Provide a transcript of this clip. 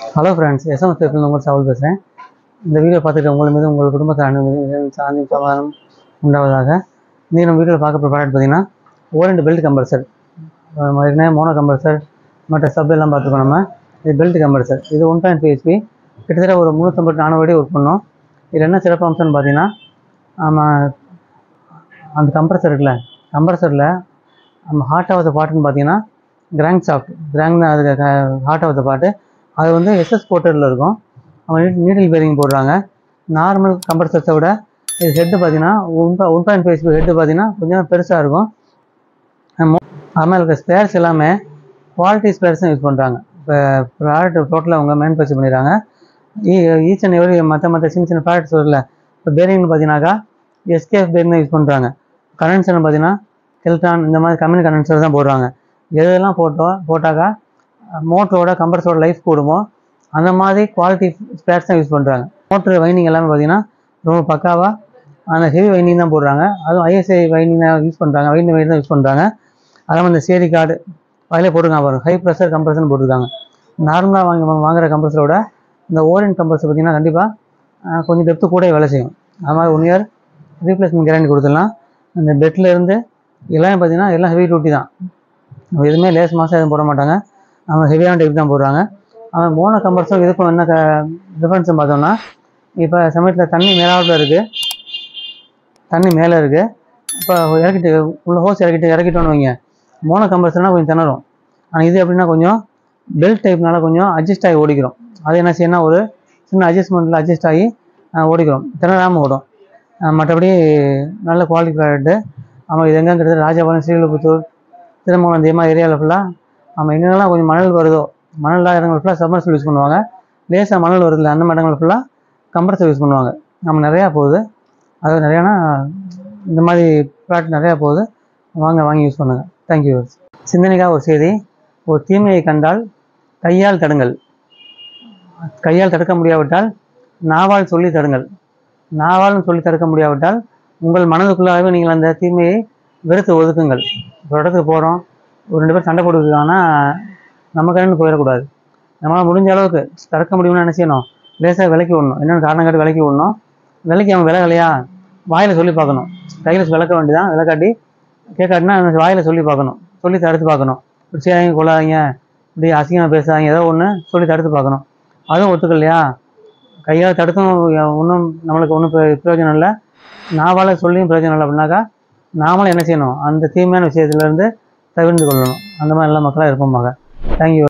hello friends SMS பேப்பில் உங்கள் சாவல் பேசுகிறேன் இந்த வீடியோ பார்த்துட்டு உங்கள் மீது உங்கள் குடும்பத்தை அனுமதி சாந்தி சமாதானம் உண்டாவதாக இன்றைக்கி நம்ம வீடியோவில் பார்க்க போகிற ப்ராடக்ட் பார்த்தீங்கன்னா ஓரண்டு பெல்ட் கம்பல்சர் ஏற்கனவே மோனோ கம்பல்சர் மற்ற சப் எல்லாம் பார்த்துருக்கோம் நம்ம இது பெல்ட் கம்பல்சர் இது ஒன் பாயிண்ட் ஃபைவ் ஹெச்பி கிட்டத்தட்ட ஒரு முந்நூற்றம்பது நானூறு அடி ஒர்க் பண்ணோம் இதில் என்ன சிறப்பு அம்சம்னு பார்த்தீங்கன்னா நம்ம அந்த கம்ப்ரஸர் இருக்குல்ல கம்ப்ரஸரில் நம்ம ஹார்ட் ஆஃப் த பாட்டுன்னு பார்த்தீங்கன்னா கிராங்க் சாஃப்ட் கிராங்க் தான் அதுக்கு ஹார்ட் ஆஃப் த பாட்டு அது வந்து எஸ்எஸ் போர்ட்டரில் இருக்கும் அவங்க நீடில் பேரிங் போடுறாங்க நார்மல் கம்ப்ரஸர்ஸை விட இது ஹெட்டு பார்த்தீங்கன்னா one one point five head பார்த்தீங்கன்னா கொஞ்சம் பெருசாக இருக்கும் அதுமாதிரி இருக்க ஸ்பேர்ஸ் எல்லாமே குவாலிட்டி ஸ்பேர்ஸ் தான் யூஸ் பண்ணுறாங்க இப்போ ப்ராடக்ட் டோட்டலாக அவங்க மேனுஃபேக்சர் பண்ணிடுறாங்க ஈச் அண்ட் எவரி மற்ற மற்ற சின்ன சின்ன ப்ராடக்ட்ஸ் வரல இப்போ பேரிங்னு பார்த்தீங்கன்னாக்கா எஸ்கேஎஃப் பேரிங் தான் யூஸ் பண்ணுறாங்க கண்டென்சர்னு பார்த்தீங்கன்னா கெல்டான் இந்த மாதிரி கம்பெனி கண்டென்சர் தான் போடுறாங்க எதெல்லாம் போட்டோம் போட்டாக்கா மோட்டரோட கம்ப்ரஸரோட லைஃப் கூடுமோ அந்த மாதிரி குவாலிட்டி ஸ்பேர்ஸ் தான் யூஸ் பண்ணுறாங்க மோட்ரு வைண்டிங் எல்லாமே பார்த்தீங்கன்னா ரொம்ப பக்காவாக அந்த ஹெவி வைண்டிங் தான் போடுறாங்க அதுவும் ஐஎஸ்ஐ வைண்டிங் தான் யூஸ் பண்ணுறாங்க வைண்டிங் வைண்டிங் தான் யூஸ் பண்ணுறாங்க அதே இந்த சேரி கார்டு அதிலே போட்டிருக்காங்க பாருங்க ஹை ப்ரெஷர் கம்ப்ரஷன் போட்டிருக்காங்க நார்மலாக வாங்கி வாங்குற கம்ப்ரஸரோட இந்த ஓரியன் கம்ப்ரஸர் பார்த்தீங்கன்னா கண்டிப்பாக கொஞ்சம் டெப்த்து கூட வேலை செய்யும் அது மாதிரி ஒன் இயர் ரீப்ளேஸ்மெண்ட் கேரண்டி கொடுத்துடலாம் இந்த பெட்டில் இருந்து எல்லாமே பார்த்தீங்கன்னா எல்லாம் ஹெவி டியூட்டி தான் எதுவுமே லேஸ் மாதம் எதுவும் போட மாட்டாங்க அவங்க ஹெவியான டைப் தான் போடுறாங்க அவன் மோனோ கம்பர்ஸும் இதுக்கும் என்ன க டிஃப்ரென்ஸ் பார்த்தோம்னா இப்போ சமயத்தில் தண்ணி மேலாவில் இருக்குது தண்ணி மேலே இருக்குது இப்போ இறக்கிட்டு உள்ள ஹோஸ் இறக்கிட்டு இறக்கிட்டோன்னு வைங்க மோனோ கம்பர்ஸ்னால் கொஞ்சம் திணறும் ஆனால் இது எப்படின்னா கொஞ்சம் பெல்ட் டைப்னால கொஞ்சம் அட்ஜஸ்ட் ஆகி ஓடிக்கிறோம் அது என்ன செய்யணும் ஒரு சின்ன அட்ஜஸ்ட்மெண்ட்டில் அட்ஜஸ்ட் ஆகி ஓடிக்கிறோம் திணறாமல் ஓடும் மற்றபடி நல்ல குவாலிட்டி ப்ராடக்ட்டு நம்ம இது எங்கேங்கிறது ராஜபாளையம் ஸ்ரீவில்லிபுத்தூர் திருமணம் இந்த மாதிரி ஏரியாவில் ஃபுல்லாக நம்ம எங்கெங்கெல்லாம் கொஞ்சம் மணல் வருதோ மணல் இடங்கள் ஃபுல்லாக சம்மர்ஸில் யூஸ் பண்ணுவாங்க லேசாக மணல் வருதுல்ல அந்த இடங்கள் ஃபுல்லாக கம்ப்ரஸர் யூஸ் பண்ணுவாங்க நம்ம நிறையா போகுது அது நிறையானா இந்த மாதிரி ப்ராடக்ட் நிறையா போகுது வாங்க வாங்கி யூஸ் பண்ணுங்கள் தேங்க்யூ சிந்தனைக்காக ஒரு செய்தி ஒரு தீமையை கண்டால் கையால் தடுங்கள் கையால் தடுக்க முடியாவிட்டால் நாவால் சொல்லி தடுங்கள் நாவாலும் சொல்லி தடுக்க முடியாவிட்டால் உங்கள் மனதுக்குள்ளாகவே நீங்கள் அந்த தீமையை வெறுத்து ஒதுக்குங்கள் ஒரு இடத்துக்கு போகிறோம் ஒரு ரெண்டு பேர் சண்டை போட்டுருக்காங்கன்னா நம்ம கண்ணு போயிடக்கூடாது நம்மளால் முடிஞ்ச அளவுக்கு தடுக்க முடியும்னு என்ன செய்யணும் லேசாக விலைக்கு விடணும் என்னென்ன காரணம் காட்டி விலைக்கு விடணும் விலைக்கு அவன் விலகலையா வாயில் சொல்லி பார்க்கணும் கையில் விளக்க வேண்டியதான் விளக்காட்டி கேட்காட்டினா வாயில் சொல்லி பார்க்கணும் சொல்லி தடுத்து பார்க்கணும் இப்படி செய்யாதீங்க கொள்ளாதீங்க இப்படி அசிங்கமாக பேசாதீங்க ஏதோ ஒன்று சொல்லி தடுத்து பார்க்கணும் அதுவும் ஒத்துக்கலையா கையால் தடுத்தும் ஒன்றும் நம்மளுக்கு ஒன்றும் பிரயோஜனம் இல்லை நாவால் சொல்லியும் பிரயோஜனம் இல்லை அப்படின்னாக்கா நாமளும் என்ன செய்யணும் அந்த தீமையான விஷயத்துலேருந்து தவிர்த்து கொள்ளணும் அந்த மாதிரி எல்லாம் மக்களாக இருப்போமாக தேங்க்யூ